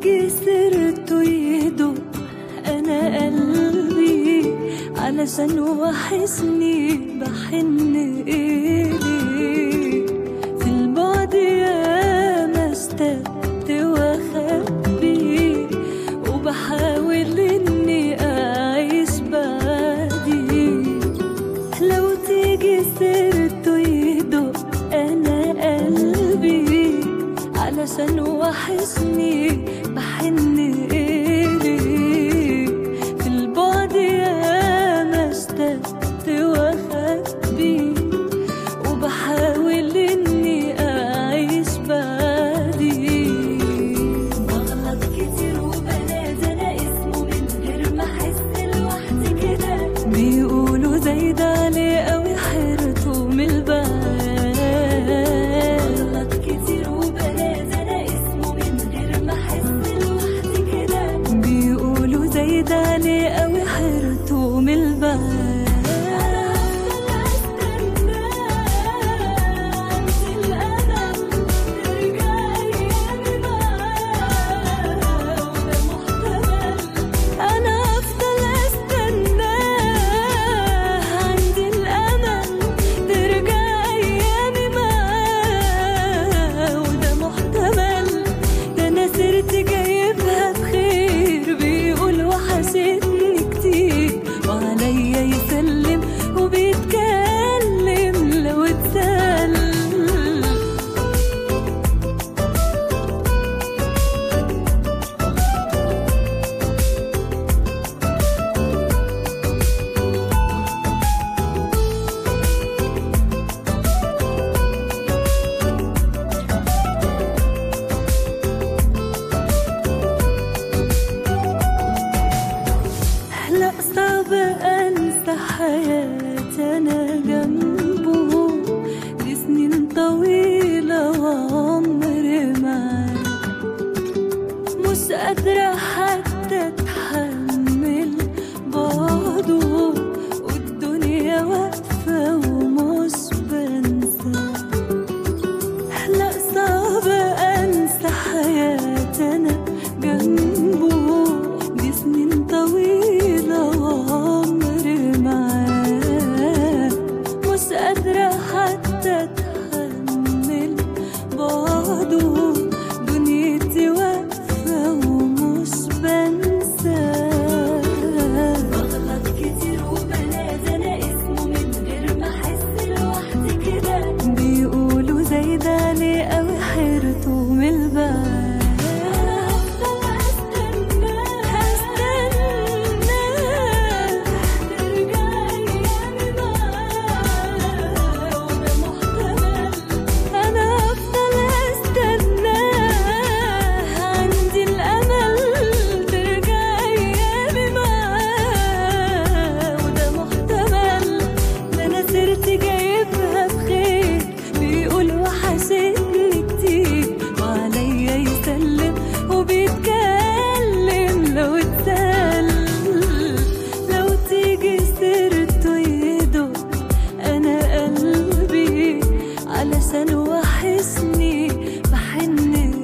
تيجي سيرته يدق انا قلبي علشان وحشني بحن إليه في البعد يا ما اشتقت واخبي وبحاول اني اعيش بعدي لو تيجي سيرته يدق انا قلبي علشان وحشني بحن إليه في البعد يا ما اشتقت واخبي وبحاول اني اعيش بعدي بغلط كتير وبنادى انا اسمه من غير ما احس لوحدي كده بيقولوا زايد عليه قوي حيرته من البعد بغلط كتير وبنادى انا اسمه من غير ما احس لوحدي كده بيقولوا زايد عليه قوي حيرته من البعد أنا أفضل أستناه عندي الأمل ترجع أيامي معاه وده محتمل ده أنا سرت جايبها بخير بيقول وحشتني كتير وعليا يسلم وبيتكلم لو اتسلم لا صعب انسى حياتي انا جنبه دي سنين طويلة وعمر معاه مش قادرة حتى اتحمل بعضه والدنيا واقفة ومش بنساه لا صعب انسى حياتي انا جنبه دي سنين طويلة وعمر معاه مش قادرة حتى اتحمل بعضه دنيتي واقفة ومش بنساه بغلط كتير وبنادى انا اسمه من غير ما احس لوحدي كده بيقولوا زايد عليه قوي حيرته من البعد أنا أفضل أستناه عندي الأمل ترجع أيامي معاه وده محتمل ده أنا سرت جايبها بخير بيقول وحشتني كتير وعليا يسلم وبيتكلم لو اتسلم لو تيجي سيرته يدق أنا قلبي علشان وحشني بحن